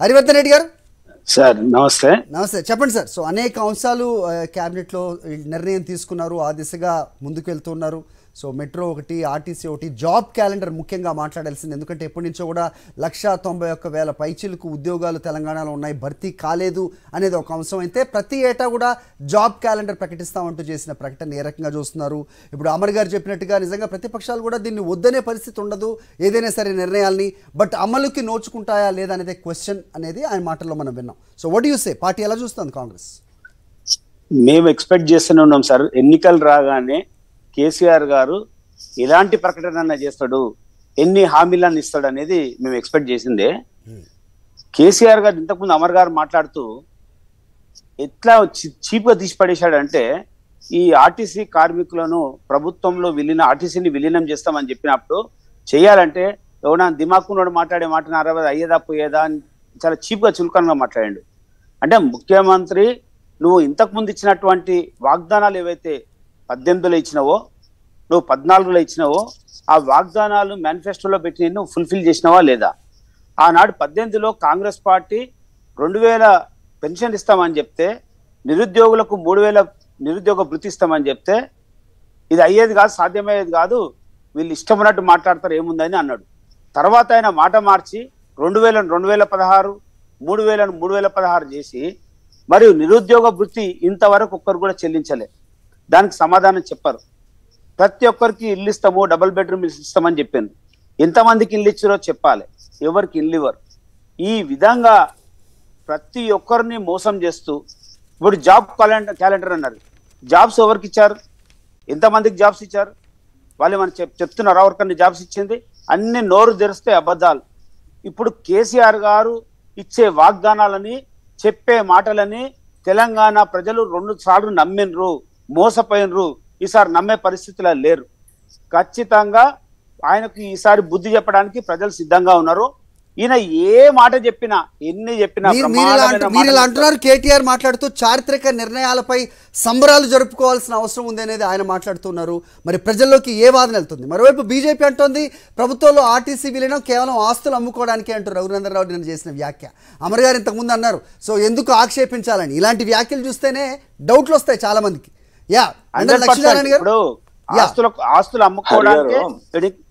హరివర్ధన్ రెడ్డి గారు సార్ నమస్తే నమస్తే చెప్పండి సార్ సో అనేక అంశాలు ఆ, క్యాబినెట్లో ఈ నిర్ణయం తీసుకున్నారు ఆ దిశగా ముందుకు వెళ్తున్నారు సో మెట్రో ఒకటి ఆర్టీసీ ఒకటి జాబ్ క్యాలెండర్ ముఖ్యంగా మాట్లాడాల్సింది ఎందుకంటే ఎప్పటి నుంచో కూడా లక్ష తొంభై ఒక్క వేల పైచీలకు ఉద్యోగాలు తెలంగాణలో ఉన్నాయి భర్తీ కాలేదు అనేది ఒక అంశం అయితే ప్రతి ఏటా కూడా జాబ్ క్యాలెండర్ ప్రకటిస్తామంటూ చేసిన ప్రకటన ఏ రకంగా చూస్తున్నారు ఇప్పుడు అమర్ గారు చెప్పినట్టుగా నిజంగా ప్రతిపక్షాలు కూడా దీన్ని వద్దనే పరిస్థితి ఉండదు ఏదైనా సరే నిర్ణయాల్ని బట్ అమలుకి నోచుకుంటాయా లేదా అనేది క్వశ్చన్ అనేది ఆయన మాటల్లో మనం విన్నాం so what you say party ఎలా చూస్తుంది కాంగ్రెస్ మేము ఎక్స్పెక్ట్ చేస్తూనే ఉన్నాం సార్ ఎన్నికలు రాగానే కేసీఆర్ గారు ఎలాంటి ప్రకటన చేస్తాడు ఎన్ని హామీలను ఇస్తాడు అనేది మేము ఎక్స్పెక్ట్ చేసిందే కేసీఆర్ గారు ఇంతకుముందు అమర్ గారు మాట్లాడుతూ ఎట్లా చీప్ గా తీసి పడేశాడంటే ఈ ఆర్టీసీ కార్మికులను ప్రభుత్వంలో విలీనం ఆర్టీసీని విలీనం చేస్తామని చెప్పినప్పుడు చేయాలంటే ఎవడన్నా దిమాకున్నోడు మాట్లాడే మాట అరవై అయ్యేదా పోయేదా అని చాలా చీప్ గా చులకనగా మాట్లాడాడు అంటే ముఖ్యమంత్రి నువ్వు ఇంతకు ముందు ఇచ్చినటువంటి వాగ్దానాలు ఏవైతే పద్దెనిమిదిలో ఇచ్చినావో నువ్వు పద్నాలుగులో ఇచ్చినావో ఆ వాగ్దానాలు మేనిఫెస్టోలో పెట్టి నువ్వు ఫుల్ఫిల్ చేసినావా లేదా ఆనాడు పద్దెనిమిదిలో కాంగ్రెస్ పార్టీ రెండు వేల పెన్షన్ ఇస్తామని చెప్తే నిరుద్యోగులకు మూడు వేల నిరుద్యోగ భృతి ఇస్తామని చెప్తే ఇది అయ్యేది కాదు సాధ్యమయ్యేది కాదు వీళ్ళు ఇష్టం ఉన్నట్టు మాట్లాడతారు ఏముందని అన్నాడు తర్వాత ఆయన మాట మార్చి రెండు వేల రెండు వేల పదహారు మూడు వేలను మూడు వేల పదహారు చేసి మరియు నిరుద్యోగ భృతి ఇంతవరకు ఒక్కరు కూడా చెల్లించలే దానికి సమాధానం చెప్పారు ప్రతి ఒక్కరికి ఇల్లు ఇస్తాము డబుల్ బెడ్రూమ్ ఇల్లు ఇస్తామని చెప్పాను ఎంతమందికి ఇల్లు ఇచ్చారో చెప్పాలి ఎవరికి ఇల్లు ఇవ్వరు ఈ విధంగా ప్రతి ఒక్కరిని మోసం చేస్తూ ఇప్పుడు జాబ్ క్యాలెండర్ క్యాలెండర్ అన్నారు జాబ్స్ ఎవరికి ఇచ్చారు ఎంతమందికి జాబ్స్ ఇచ్చారు వాళ్ళు మనం చెప్ చెప్తున్నారు ఎవరికన్నా జాబ్స్ ఇచ్చింది అన్ని నోరు తెరిస్తే అబద్ధాలు ఇప్పుడు కేసీఆర్ గారు ఇచ్చే వాగ్దానాలని చెప్పే మాటలని తెలంగాణ ప్రజలు రెండు సార్లు నమ్మినరు మోసపోయినరు ఈసారి నమ్మే పరిస్థితిలో లేరు ఖచ్చితంగా ఆయనకు ఈసారి బుద్ధి చెప్పడానికి ప్రజలు సిద్ధంగా ఉన్నారు ఈయన ఏ మాట చెప్పినా ఎన్ని చెప్పినా మీరు మీరు ఇలా బ్రహ్మాండమైన అంటు- మీరు ఇలా మాటలు అంటున్నారు కేటీఆర్ మాట్లాడుతూ చారిత్రక నిర్ణయాలపై సంబరాలు జరుపుకోవాల్సిన అవసరం ఉంది అనేది ఆయన మాట్లాడుతున్నారు మరి ప్రజల్లోకి ఏ వాదన వెళ్తుంది మరోవైపు బీజేపీ అంటోంది ప్రభుత్వంలో ఆర్టీసీ విలీనం కేవలం ఆస్తులు అమ్ముకోవడానికే అంటూ రఘునందనరావు నిన్న చేసిన వ్యాఖ్య అమర్ గారు ఇంతకుముందు అన్నారు సో ఎందుకు ఆక్షేపించాలని ఇలాంటి వ్యాఖ్యలు చూస్తేనే డౌట్లు వస్తాయి చాలా మందికి యా అంటే 100% లక్ష్మీనారాయణ గారు ఇప్పుడు యా. ఆస్తులకు ఆస్తులు అమ్ముకోవడానికి ఎన్ని-